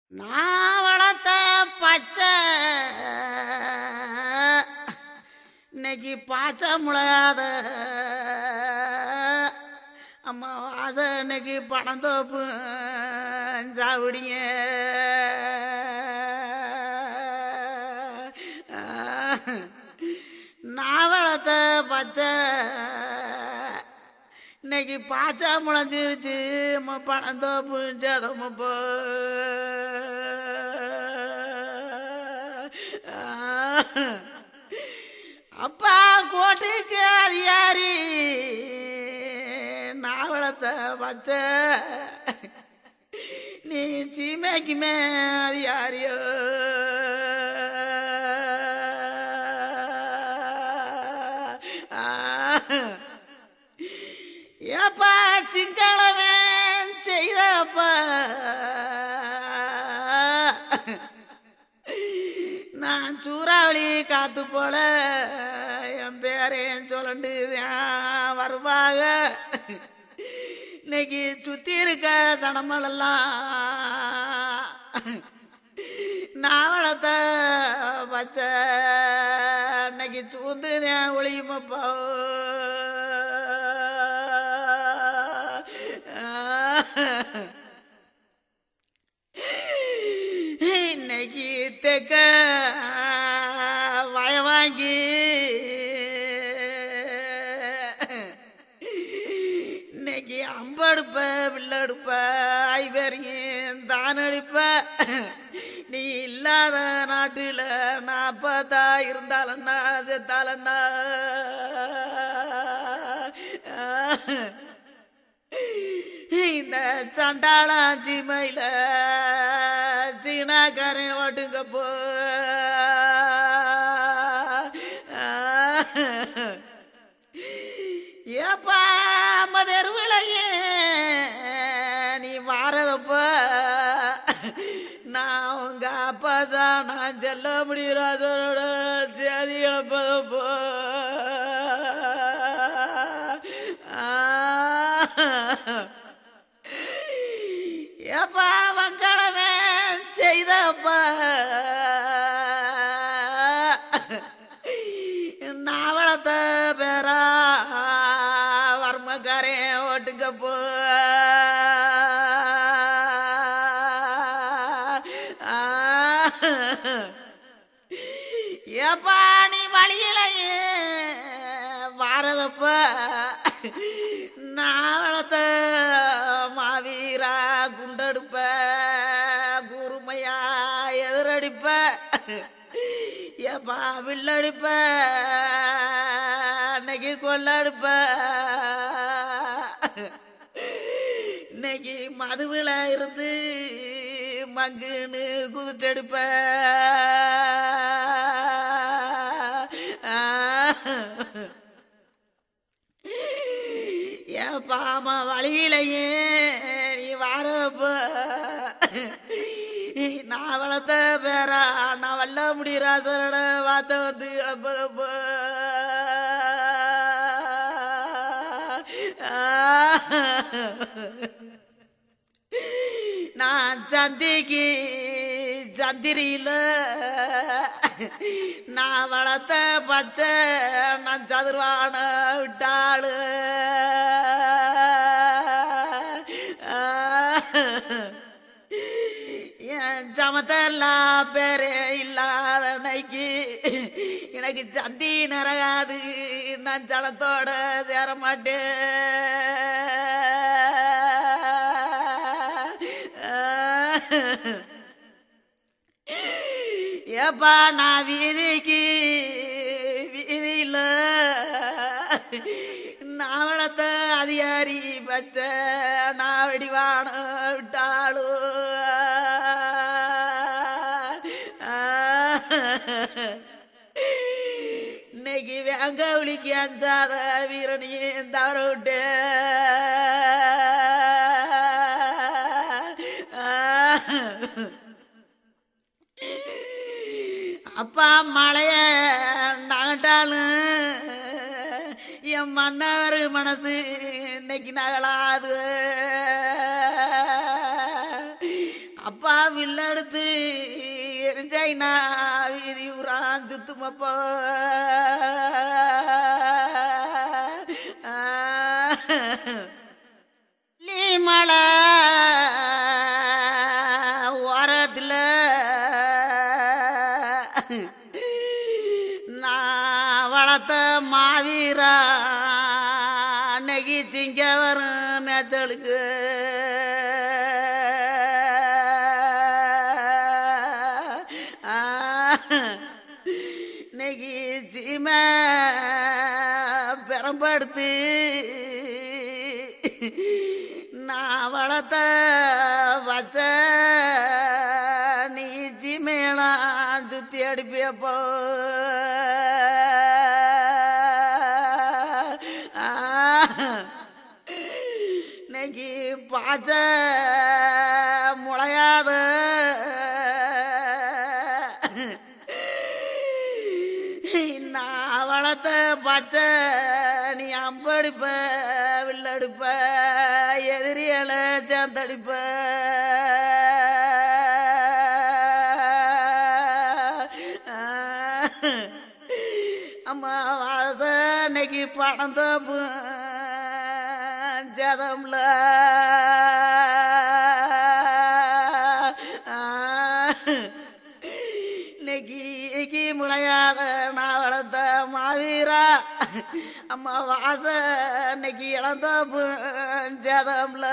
நான் வளர்த்த பச்சை இன்னைக்கு பாச்சை முளையாத அம்மா வாச இன்னைக்கு பணம் தோப்பு சாவிடிங்க நான் வளர்த்த பச்சை இன்னைக்கு பாச்சா முளைஞ்சிருச்சு அம்மா பணம் தோப்பு சேதமப்போ அப்பா கோட்டைக்கு அதிகாரி நாவளத்தை பச்ச நீ சீமைக்குமே அதிகாரியோ ஏப்பா சிங்களவன் செய்தப்பா நான் சூறாவளி காத்து போல என் பேரேன் சொல்லண்டு வருவாங்க இன்னைக்கு சுத்தி இருக்க தனமலெல்லாம் நாவளத்தை பச்சை இன்னைக்கு சூந்து ஒளியுமப்பா இன்னைக்கு தெக்க வய வாங்கி இன்னைக்கு அம்படுப்ப வில்லடுப்ப ஐவரையும் தான் அடிப்ப நீ இல்லாத நாட்டுல நான் பார்த்தா இருந்தாலன்னா செத்தாலன்னா இந்த சண்டாளாஞ்சி மயில சீனாக்காரன் ஓட்டுங்க போ ஏப்பா மதருவிலையே நீ வாரதப்ப நான் உங்க அப்பா தான் நான் செல்ல முடியாதோட சேதி இழப்பதப்போ ஏப்பா வங்கடமே செய்தப்பா நாவளத்தை பேரா வர்மக்காரே ஓட்டுக்க போ ஏப்பா நீ வழியிலையே வாரதப்ப நாவளத்தை மாவீரா குண்டெடுப்ப கூர்மையா எதிரடிப்ப ஏப்பா வில்லடிப்ப இன்னைக்கு கொள்ளடிப்ப இன்னைக்கு மதுவில இருந்து மங்குன்னு குதிட்டெடுப்ப ஏப்பாம வழியிலையே நீ வாரப்ப நான் வளர்த்த பேரா நான் வல்ல முடியாதோட வார்த்தை வந்து இழப்பதப்ப நான் சந்திக்கு சந்திரியில நான் வளர்த்த பச்சை நான் சதுர்வான விட்டாளு என் சமத்தெல்லாம் பேரே இல்லாத நைக்கு எனக்கு சந்தி நரகாது நான் ஜலத்தோட சேர மாட்டேன் ஏப்பா நான் வீதிக்கு வீதியில் நாவளத்தை அதிகாரி பச்ச நான் வெடிவான விட்டாளு இன்னைக்கு வேங்க விழிக்கு அஞ்சாத வீரனையும் தவற விட்டு அப்பா மழைய நகட்டாலும் என் மன்னர் மனசு இன்னைக்கு நகலாது அப்பா வில்லெடுத்து எரிஞ்சாயினா வீதி உரான் சுத்துமப்போ மலை ஓரத்தில் நான் வளர்த்த மாவீரா நெகி திங்க வரும் மேத்தலுக்கு நெகி சீம பெரம்படுத்து நான் வளர்த்த வச்ச நீ சீமையெல்லாம் சுத்தி அடிப்பியப்போ இன்னைக்கு பாச்ச முளையாத நான் வளர்த்த பச்சை நீ அம்படிப்ப வில்லடிப்ப எதிரியல சேர்ந்தடிப்ப அம்மா வாசனைக்கு பணம் தோப்பு ஜதம்ல இன்னைக்கு முளையாத நான் வளர்த்த மாவீரா அம்மா வாச இன்னைக்கு இளந்தோப்பு ஜதம்ல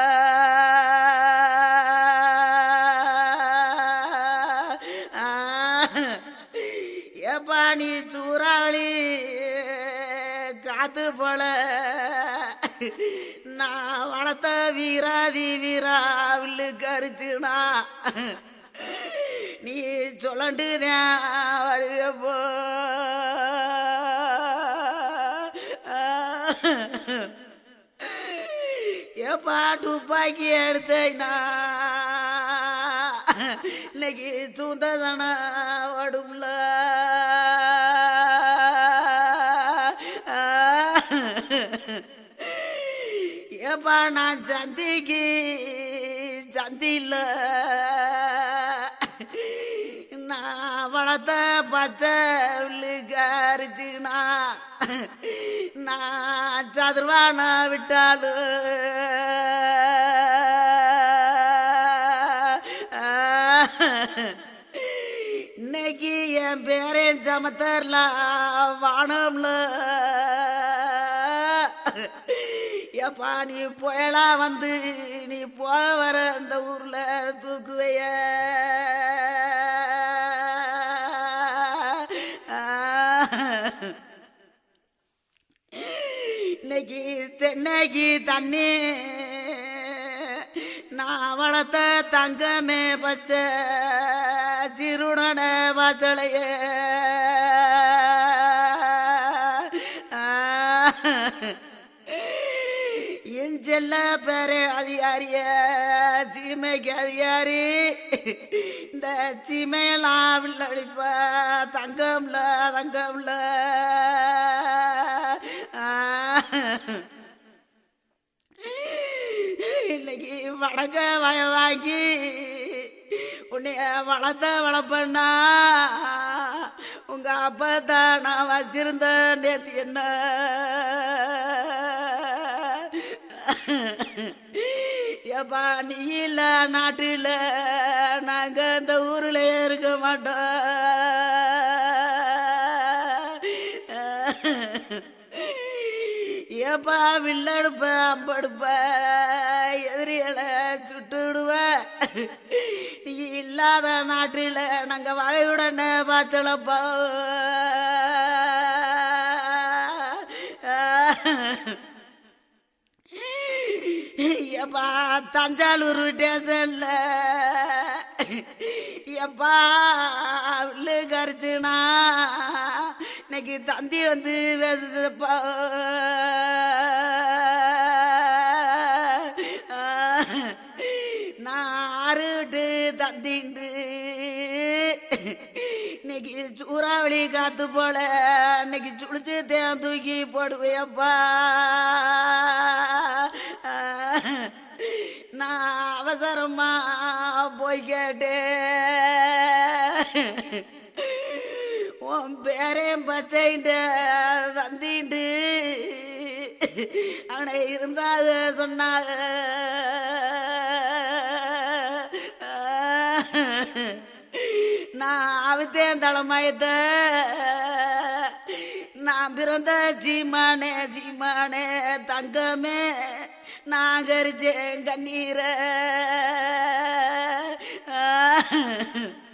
ஏப்பா நீ சூறாவளி காத்து போல நான் வளர்த்த வீராதி வீரா வில்லு கரிச்சுனா நீ சொல்லண்டு வருவியப்போ ஏப்பா துப்பாக்கி எடுத்தேனா இன்னைக்கு சூந்ததன வடும்ல ஏப்பா நான் சந்திக்கு சந்தியில் நான் வளர்த்த பச்சை கரிச்சுனா நான் சதுர்வான விட்டாலும் இன்னைக்கு என் பேரே சமத்தர்ல வானம்ல எப்பா நீ புயலா வந்து நீ போக வர அந்த ஊர்ல தூக்குவைய இன்னைக்கு தென்னைக்கு தண்ணி நான் வளர்த்த தங்கமே பச்சை சிறுடன பச்சளைய என் செல்ல பேரே அதிகாரிய சீமைக்கு அதிகாரி இந்த சீமையெல்லாம் வில்லடிப்ப தங்கம்ல தங்கம்ல இன்னைக்கு வடக்க வய வாங்கி உன்னைய வளர்த்த வளர்ப்பண்ணா உங்க அப்பா தான் நான் வச்சிருந்த நேத்து என்ன ஏப்பா நீ இல்ல நாட்டுல நாங்க இந்த ஊர்ல இருக்க மாட்டோம் ஏப்பா வில்லடுப்ப அம்படுப்ப எதிரிகளை சுட்டு விடுவ நீ இல்லாத நாட்டில் நாங்க வகையுடனே பாய்ச்சலப்பா ஏப்பா தஞ்சாவூர் ஸ்டேஷன்ல எப்பா உள்ளு கரிச்சுனா இன்னைக்கு தந்தி வந்து பேசுதுப்பா நான் ஆறு விட்டு தந்திண்டு இன்னைக்கு சூறாவளி காத்து போல இன்னைக்கு சுடிச்சு தேன் தூக்கி போடுவேப்பா நான் அவசரமா போய் கேட்டேன் உன் பேரேன் பச்சைண்ட தந்திண்டு அவனை இருந்தாக சொன்னாக நான் அவித்தேன் தலைமயத்த நான் பிறந்த ஜீமானே ஜீமானே தங்கமே நான் கரிச்சேன் கண்ணீர